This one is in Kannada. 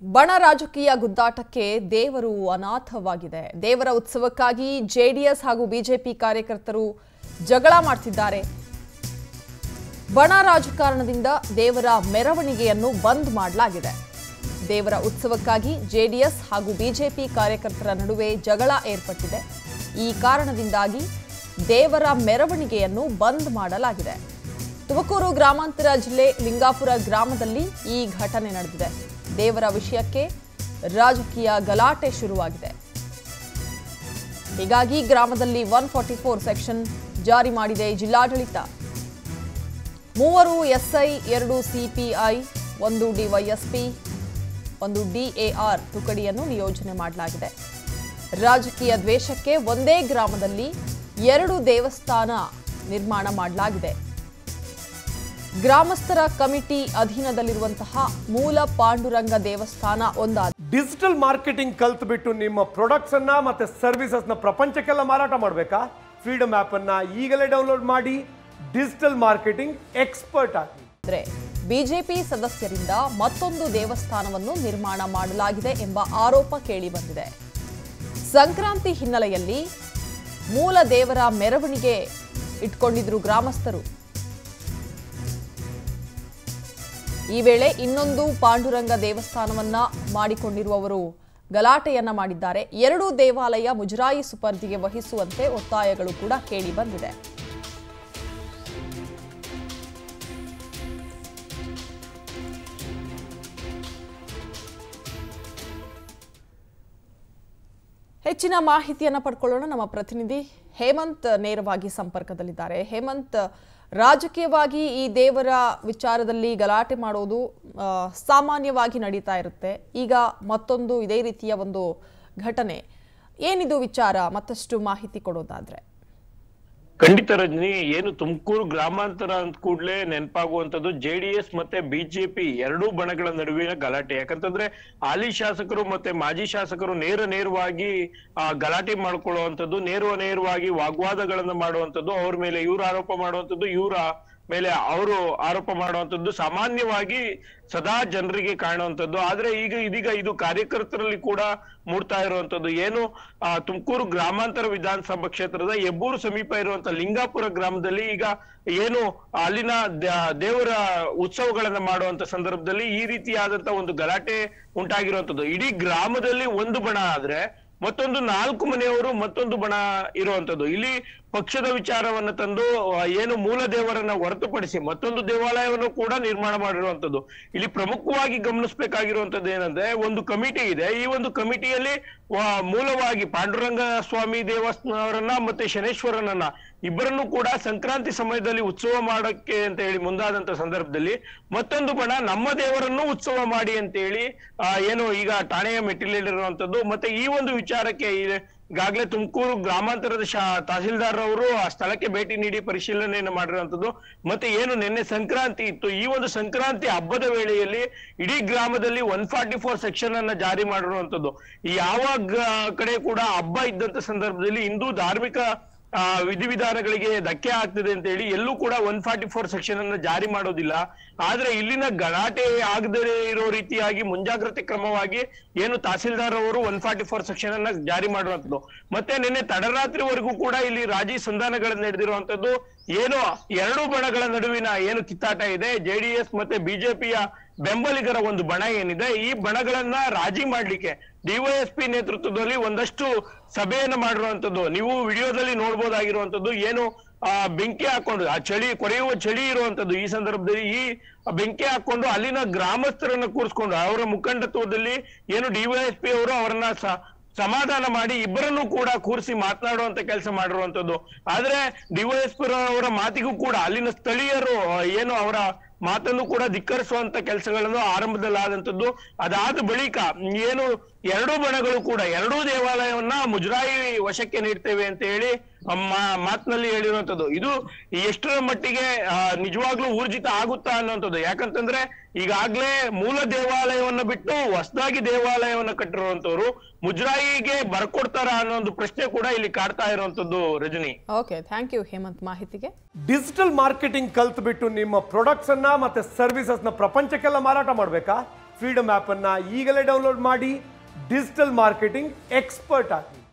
ಬಣ ರಾಜಕೀಯ ಗುದ್ದಾಟಕ್ಕೆ ದೇವರು ಅನಾಥವಾಗಿದೆ ದೇವರ ಉತ್ಸವಕ್ಕಾಗಿ ಜೆಡಿಎಸ್ ಹಾಗೂ ಬಿಜೆಪಿ ಕಾರ್ಯಕರ್ತರು ಜಗಳ ಮಾಡ್ತಿದ್ದಾರೆ ಬಣ ರಾಜಕಾರಣದಿಂದ ದೇವರ ಮೆರವಣಿಗೆಯನ್ನು ಬಂದ್ ಮಾಡಲಾಗಿದೆ ದೇವರ ಉತ್ಸವಕ್ಕಾಗಿ ಜೆಡಿಎಸ್ ಹಾಗೂ ಬಿಜೆಪಿ ಕಾರ್ಯಕರ್ತರ ನಡುವೆ ಜಗಳ ಏರ್ಪಟ್ಟಿದೆ ಈ ಕಾರಣದಿಂದಾಗಿ ದೇವರ ಮೆರವಣಿಗೆಯನ್ನು ಬಂದ್ ಮಾಡಲಾಗಿದೆ ತುಮಕೂರು ಗ್ರಾಮಾಂತರ ಜಿಲ್ಲೆ ಲಿಂಗಾಪುರ ಗ್ರಾಮದಲ್ಲಿ ಈ ಘಟನೆ ನಡೆದಿದೆ ದೇವರ ವಿಷಯಕ್ಕೆ ರಾಜಕೀಯ ಗಲಾಟೆ ಶುರುವಾಗಿದೆ ಹೀಗಾಗಿ ಗ್ರಾಮದಲ್ಲಿ ಒನ್ ಫಾರ್ಟಿ ಫೋರ್ ಸೆಕ್ಷನ್ ಜಾರಿ ಮಾಡಿದೆ ಜಿಲ್ಲಾಡಳಿತ ಮೂವರು ಎಸ್ಐ ಎರಡು ಸಿಪಿಐ ಒಂದು ಡಿವೈಎಸ್ಪಿ ಒಂದು ಡಿಎಆರ್ ತುಕಡಿಯನ್ನು ನಿಯೋಜನೆ ಮಾಡಲಾಗಿದೆ ರಾಜಕೀಯ ದ್ವೇಷಕ್ಕೆ ಒಂದೇ ಗ್ರಾಮದಲ್ಲಿ ಎರಡು ದೇವಸ್ಥಾನ ನಿರ್ಮಾಣ ಮಾಡಲಾಗಿದೆ ಗ್ರಾಮಸ್ಥರ ಕಮಿಟಿ ಅಧೀನದಲ್ಲಿರುವಂತಹ ಮೂಲ ಪಾಂಡುರಂಗ ದೇವಸ್ಥಾನ ಒಂದಾದ ಡಿಜಿಟಲ್ ಮಾರ್ಕೆಟಿಂಗ್ ಕಲ್ತ್ ಬಿಟ್ಟು ನಿಮ್ಮ ಪ್ರಾಡಕ್ಟ್ಸ್ ಅನ್ನ ಮತ್ತೆ ಸರ್ವಿಸಸ್ ನ ಪ್ರಪಂಚಕ್ಕೆಲ್ಲ ಮಾರಾಟ ಮಾಡಬೇಕಾ ಫ್ರೀಡಮ್ ಆಪ್ ಅನ್ನ ಈಗಲೇ ಡೌನ್ಲೋಡ್ ಮಾಡಿ ಡಿಜಿಟಲ್ ಮಾರ್ಕೆಟಿಂಗ್ ಎಕ್ಸ್ಪರ್ಟ್ ಆಗಿ ಆದರೆ ಬಿಜೆಪಿ ಸದಸ್ಯರಿಂದ ಮತ್ತೊಂದು ದೇವಸ್ಥಾನವನ್ನು ನಿರ್ಮಾಣ ಮಾಡಲಾಗಿದೆ ಎಂಬ ಆರೋಪ ಕೇಳಿಬಂದಿದೆ ಸಂಕ್ರಾಂತಿ ಹಿನ್ನೆಲೆಯಲ್ಲಿ ಮೂಲ ದೇವರ ಮೆರವಣಿಗೆ ಇಟ್ಕೊಂಡಿದ್ರು ಗ್ರಾಮಸ್ಥರು ಈ ವೇಳೆ ಇನ್ನೊಂದು ಪಾಂಡುರಂಗ ದೇವಸ್ಥಾನವನ್ನ ಮಾಡಿಕೊಂಡಿರುವವರು ಗಲಾಟೆಯನ್ನ ಮಾಡಿದ್ದಾರೆ ಎರಡೂ ದೇವಾಲಯ ಮುಜರಾಯಿ ಸುಪರ್ದಿಗೆ ವಹಿಸುವಂತೆ ಒತ್ತಾಯಗಳು ಕೂಡ ಕೇಳಿ ಬಂದಿದೆ ಹೆಚ್ಚಿನ ಮಾಹಿತಿಯನ್ನು ಪಡ್ಕೊಳ್ಳೋಣ ನಮ್ಮ ಪ್ರತಿನಿಧಿ ಹೇಮಂತ್ ನೇರವಾಗಿ ಸಂಪರ್ಕದಲ್ಲಿದ್ದಾರೆ ಹೇಮಂತ್ ರಾಜಕೀಯವಾಗಿ ಈ ದೇವರ ವಿಚಾರದಲ್ಲಿ ಗಲಾಟೆ ಮಾಡೋದು ಆ, ಸಾಮಾನ್ಯವಾಗಿ ನಡೀತಾ ಇರುತ್ತೆ ಈಗ ಮತ್ತೊಂದು ಇದೇ ರೀತಿಯ ಒಂದು ಘಟನೆ ಏನಿದು ವಿಚಾರ ಮತ್ತಷ್ಟು ಮಾಹಿತಿ ಕೊಡೋದಾದ್ರೆ ಖಂಡಿತ ರಜನಿ ಏನು ತುಮಕೂರು ಗ್ರಾಮಾಂತರ ಅಂದ ಕೂಡ್ಲೆ ನೆನಪಾಗುವಂತದ್ದು ಜೆಡಿಎಸ್ ಮತ್ತೆ ಬಿಜೆಪಿ ಎರಡೂ ಬಣಗಳ ನಡುವಿನ ಗಲಾಟೆ ಯಾಕಂತಂದ್ರೆ ಹಾಲಿ ಶಾಸಕರು ಮತ್ತೆ ಮಾಜಿ ಶಾಸಕರು ನೇರ ನೇರವಾಗಿ ಆ ಗಲಾಟೆ ಮಾಡ್ಕೊಳ್ಳುವಂಥದ್ದು ನೇರ ನೇರವಾಗಿ ವಾಗ್ವಾದಗಳನ್ನ ಮಾಡುವಂಥದ್ದು ಅವ್ರ ಮೇಲೆ ಇವ್ರು ಆರೋಪ ಮಾಡುವಂಥದ್ದು ಇವ್ರ ಮೇಲೆ ಅವರು ಆರೋಪ ಮಾಡುವಂಥದ್ದು ಸಾಮಾನ್ಯವಾಗಿ ಸದಾ ಜನರಿಗೆ ಕಾಣುವಂಥದ್ದು ಆದ್ರೆ ಈಗ ಇದೀಗ ಇದು ಕಾರ್ಯಕರ್ತರಲ್ಲಿ ಕೂಡ ಮೂಡ್ತಾ ಇರುವಂತದ್ದು ಏನು ಆ ತುಮಕೂರು ಗ್ರಾಮಾಂತರ ವಿಧಾನಸಭಾ ಕ್ಷೇತ್ರದ ಹೆಬ್ಬೂರು ಸಮೀಪ ಇರುವಂತ ಲಿಂಗಾಪುರ ಗ್ರಾಮದಲ್ಲಿ ಈಗ ಏನು ಅಲ್ಲಿನ ದ- ದೇವರ ಉತ್ಸವಗಳನ್ನ ಮಾಡುವಂತ ಸಂದರ್ಭದಲ್ಲಿ ಈ ರೀತಿಯಾದಂತ ಒಂದು ಗಲಾಟೆ ಉಂಟಾಗಿರುವಂತದ್ದು ಇಡೀ ಗ್ರಾಮದಲ್ಲಿ ಒಂದು ಬಣ ಆದ್ರೆ ಮತ್ತೊಂದು ನಾಲ್ಕು ಮನೆಯವರು ಮತ್ತೊಂದು ಬಣ ಇರುವಂತದ್ದು ಇಲ್ಲಿ ಪಕ್ಷದ ವಿಚಾರವನ್ನ ತಂದು ಆ, ಏನು ಮೂಲ ದೇವರನ್ನ ಹೊರತುಪಡಿಸಿ ಮತ್ತೊಂದು ದೇವಾಲಯವನ್ನು ಕೂಡ ನಿರ್ಮಾಣ ಮಾಡಿರುವಂತದ್ದು ಇಲ್ಲಿ ಪ್ರಮುಖವಾಗಿ ಗಮನಿಸಬೇಕಾಗಿರುವಂತದ್ದು ಏನಂದ್ರೆ ಒಂದು ಕಮಿಟಿ ಇದೆ ಈ ಒಂದು ಕಮಿಟಿಯಲ್ಲಿ ಆ, ಮೂಲವಾಗಿ ಪಾಂಡುರಂಗ ಸ್ವಾಮಿ ದೇವಸ್ಥಾನವರನ್ನ ಮತ್ತೆ ಶನೇಶ್ವರನನ್ನ ಇಬ್ಬರನ್ನು ಕೂಡ ಸಂಕ್ರಾಂತಿ ಸಮಯದಲ್ಲಿ ಉತ್ಸವ ಮಾಡಕ್ಕೆ ಅಂತ ಹೇಳಿ ಮುಂದಾದಂತ ಸಂದರ್ಭದಲ್ಲಿ ಮತ್ತೊಂದು ಬಣ ನಮ್ಮ ದೇವರನ್ನು ಉತ್ಸವ ಮಾಡಿ ಅಂತ ಹೇಳಿ ಆ, ಏನು ಈಗ ಠಾಣೆಯ ಮೆಟ್ಟಿಲೇರಿರುವಂತದ್ದು ಮತ್ತೆ ಈ ಒಂದು ವಿಚಾರಕ್ಕೆ ಈ- ಈಗಾಗಲೇ ತುಮಕೂರು ಗ್ರಾಮಾಂತರದ ಶಾ ತಹಸೀಲ್ದಾರ್ ಅವರು ಆ ಸ್ಥಳಕ್ಕೆ ಭೇಟಿ ನೀಡಿ ಪರಿಶೀಲನೆಯನ್ನು ಮಾಡಿರುವಂತದ್ದು ಮತ್ತೆ ಏನು ನಿನ್ನೆ ಸಂಕ್ರಾಂತಿ ಇತ್ತು ಈ ಒಂದು ಸಂಕ್ರಾಂತಿ ಹಬ್ಬದ ವೇಳೆಯಲ್ಲಿ ಇಡೀ ಗ್ರಾಮದಲ್ಲಿ ಒನ್ ಫಾರ್ಟಿ ಫೋರ್ ಸೆಕ್ಷನ್ ಅನ್ನ ಜಾರಿ ಮಾಡಿರುವಂತದ್ದು ಈ ಯಾವ ಗ- ಕಡೆ ಕೂಡ ಹಬ್ಬ ಇದ್ದಂತ ಸಂದರ್ಭದಲ್ಲಿ ಹಿಂದೂ ಧಾರ್ಮಿಕ ಆ ವಿಧಿವಿಧಾನಗಳಿಗೆ ಧಕ್ಕೆ ಆಗ್ತದೆ ಅಂತ ಹೇಳಿ ಎಲ್ಲೂ ಕೂಡ ಒನ್ ಫಾರ್ಟಿ ಫೋರ್ ಸೆಕ್ಷನ್ ಅನ್ನ ಜಾರಿ ಮಾಡೋದಿಲ್ಲ ಆದ್ರೆ ಇಲ್ಲಿನ ಗಲಾಟೆ ಆಗದೇ ಇರೋ ರೀತಿಯಾಗಿ ಮುಂಜಾಗ್ರತೆ ಕ್ರಮವಾಗಿ ಏನು ತಹಸೀಲ್ದಾರ್ ಅವರು ಒನ್ ಫಾರ್ಟಿ ಫೋರ್ ಸೆಕ್ಷನ್ ಅನ್ನ ಜಾರಿ ಮಾಡುವಂತದ್ದು ಮತ್ತೆ ನಿನ್ನೆ ತಡರಾತ್ರಿವರೆಗೂ ಕೂಡ ಇಲ್ಲಿ ರಾಜಿ ಸಂಧಾನಗಳು ನಡೆದಿರುವಂತದ್ದು ಏನು ಎರಡು ಬಣಗಳ ನಡುವಿನ ಏನು ಕಿತ್ತಾಟ ಇದೆ ಜೆಡಿಎಸ್ ಮತ್ತೆ ಬಿಜೆಪಿಯ ಬೆಂಬಲಿಗರ ಒಂದು ಬಣ ಏನಿದೆ ಈ ಬಣಗಳನ್ನ ರಾಜಿ ಮಾಡ್ಲಿಕ್ಕೆ ಡಿವೈಎಸ್ಪಿ ನೇತೃತ್ವದಲ್ಲಿ ಒಂದಷ್ಟು ಸಭೆಯನ್ನ ಮಾಡಿರುವಂತದ್ದು ನೀವು ವಿಡಿಯೋದಲ್ಲಿ ನೋಡ್ಬೋದಾಗಿರುವಂತದ್ದು ಏನು ಆ ಬೆಂಕಿ ಹಾಕೊಂಡು ಆ ಚಳಿ ಕೊರೆಯುವ ಚಳಿ ಇರುವಂತದ್ದು ಈ ಸಂದರ್ಭದಲ್ಲಿ ಈ ಬೆಂಕಿ ಹಾಕೊಂಡು ಅಲ್ಲಿನ ಗ್ರಾಮಸ್ಥರನ್ನ ಕೂರಿಸ್ಕೊಂಡು ಅವರ ಮುಖಂಡತ್ವದಲ್ಲಿ ಏನು ಡಿವೈಎಸ್ಪಿ ಅವರು ಅವರನ್ನ ಸ- ಸಮಾಧಾನ ಮಾಡಿ ಇಬ್ಬರನ್ನು ಕೂಡ ಕೂರಿಸಿ ಮಾತನಾಡುವಂತ ಕೆಲಸ ಮಾಡಿರುವಂತದ್ದು ಆದ್ರೆ ಡಿವೈಎಸ್ಪಿ ಅವರ ಮಾತಿಗೂ ಕೂಡ ಅಲ್ಲಿನ ಸ್ಥಳೀಯರು ಆ, ಏನು ಅವರ ಮಾತನ್ನು ಕೂಡ ಧಿಕ್ಕರಿಸುವಂತ ಕೆಲಸಗಳನ್ನು ಆರಂಭದಲ್ಲಾದಂತದ್ದು ಅದಾದ ಬಳಿಕ ಏನು ಎರಡೂ ಬಣಗಳು ಕೂಡ ಎರಡೂ ದೇವಾಲಯವನ್ನ ಮುಜರಾಯಿ ವಶಕ್ಕೆ ನೀಡ್ತೇವೆ ಅಂತ ಹೇಳಿ ಆ ಮಾ- ಮಾತಿನಲ್ಲಿ ಹೇಳಿರುವಂತದ್ದು ಇದು ಎಷ್ಟರ ಮಟ್ಟಿಗೆ ಆ, ನಿಜವಾಗ್ಲೂ ಊರ್ಜಿತ ಆಗುತ್ತಾ ಅನ್ನುವಂಥದ್ದು ಯಾಕಂತಂದ್ರೆ ಈಗಾಗ್ಲೇ ಮೂಲ ದೇವಾಲಯವನ್ನ ಬಿಟ್ಟು ಹೊಸದಾಗಿ ದೇವಾಲಯವನ್ನ ಕಟ್ಟಿರುವಂತವ್ರು ಮುಜರಾಯಿಗೆ ಬರ್ಕೊಡ್ತಾರ ಅನ್ನೋ ಒಂದು ಪ್ರಶ್ನೆ ಕೂಡ ಇಲ್ಲಿ ಕಾಡ್ತಾ ಇರುವಂತದ್ದು Rajani okay thank you Hemanth ಮಾಹಿತಿಗೆ ಡಿಜಿಟಲ್ ಮಾರ್ಕೆಟಿಂಗ್ ಕಲ್ತ್ ಬಿಟ್ಟು ನಿಮ್ಮ ಪ್ರಾಡಕ್ಟ್ಸ್ ಅನ್ನ ಮತ್ತೆ ಸರ್ವಿಸಸ್ ನ ಪ್ರಪಂಚಕ್ಕೆಲ್ಲ ಮಾರಾಟ ಮಾಡಬೇಕಾ ಫ್ರೀಡಮ್ ಆ್ಯಪನ್ನು ಈಗಲೇ ಡೌನ್ಲೋಡ್ ಮಾಡಿ ಡಿಜಿಟಲ್ ಮಾರ್ಕೆಟಿಂಗ್ ಎಕ್ಸ್ಪರ್ಟ್ ಆಗಿ